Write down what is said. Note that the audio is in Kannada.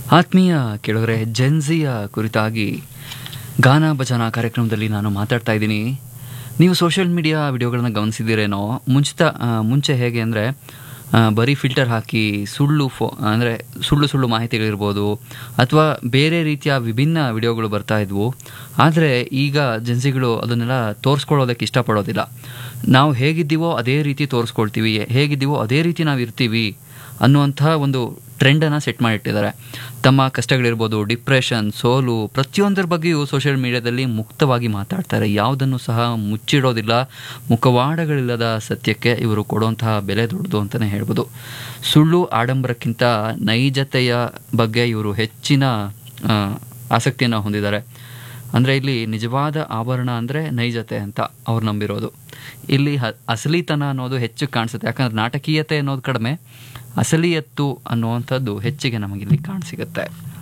ಆತ್ಮೀಯ ಕೇಳಿದ್ರೆ ಜೆನ್ಸಿಯ ಕುರಿತಾಗಿ ಗಾನ ಭಜನಾ ಕಾರ್ಯಕ್ರಮದಲ್ಲಿ ನಾನು ಮಾತಾಡ್ತಾ ಇದ್ದೀನಿ ನೀವು ಸೋಷಿಯಲ್ ಮೀಡಿಯಾ ವಿಡಿಯೋಗಳನ್ನ ಗಮನಿಸಿದ್ದೀರೇನೋ ಮುಂಚಿತ ಆ, ಮುಂಚೆ ಹೇಗೆ ಅಂದರೆ ಬರೀ ಫಿಲ್ಟರ್ ಹಾಕಿ ಸುಳ್ಳು ಫೋ ಅಂದರೆ ಸುಳ್ಳು ಸುಳ್ಳು ಮಾಹಿತಿಗಳಿರ್ಬೋದು ಅಥವಾ ಬೇರೆ ರೀತಿಯ ವಿಭಿನ್ನ ವಿಡಿಯೋಗಳು ಬರ್ತಾ ಇದ್ವು ಆದರೆ ಈಗ ಜೆನ್ಸಿಗಳು ಅದನ್ನೆಲ್ಲ ತೋರಿಸ್ಕೊಳ್ಳೋದಕ್ಕೆ ಇಷ್ಟಪಡೋದಿಲ್ಲ ನಾವು ಹೇಗಿದ್ದೀವೋ ಅದೇ ರೀತಿ ತೋರಿಸ್ಕೊಳ್ತೀವಿ ಹೇಗಿದ್ದೀವೋ ಅದೇ ರೀತಿ ನಾವು ಇರ್ತೀವಿ ಅನ್ನುವಂಥ ಒಂದು ಟ್ರೆಂಡನ್ನು ಸೆಟ್ ಮಾಡಿಟ್ಟಿದ್ದಾರೆ ತಮ್ಮ ಕಷ್ಟಗಳಿರ್ಬೋದು ಡಿಪ್ರೆಷನ್ ಸೋಲು ಪ್ರತಿಯೊಂದರ ಬಗ್ಗೆಯೂ ಸೋಷಿಯಲ್ ಮೀಡಿಯಾದಲ್ಲಿ ಮುಕ್ತವಾಗಿ ಮಾತಾಡ್ತಾರೆ ಯಾವುದನ್ನು ಸಹ ಮುಚ್ಚಿಡೋದಿಲ್ಲ ಮುಖವಾಡಗಳಿಲ್ಲದ ಸತ್ಯಕ್ಕೆ ಇವರು ಕೊಡುವಂತಹ ಬೆಲೆ ದೊಡ್ಡದು ಅಂತಲೇ ಹೇಳ್ಬೋದು ಸುಳ್ಳು ಆಡಂಬರಕ್ಕಿಂತ ನೈಜತೆಯ ಬಗ್ಗೆ ಇವರು ಹೆಚ್ಚಿನ ಆ, ಆಸಕ್ತಿಯನ್ನು ಹೊಂದಿದ್ದಾರೆ ಅಂದರೆ ಇಲ್ಲಿ ನಿಜವಾದ ಆಭರಣ ಅಂದರೆ ನೈಜತೆ ಅಂತ ಅವ್ರು ನಂಬಿರೋದು ಇಲ್ಲಿ ಹ ಅಸಲಿತನ ಅನ್ನೋದು ಹೆಚ್ಚು ಕಾಣಿಸುತ್ತೆ ಯಾಕಂದ್ರೆ ನಾಟಕೀಯತೆ ಅನ್ನೋದು ಕಡಿಮೆ ಅಸಲಿಯತ್ತು ಅನ್ನುವಂಥದ್ದು ಹೆಚ್ಚಿಗೆ ನಮಗಿಲ್ಲಿ ಕಾಣಸಿಗುತ್ತೆ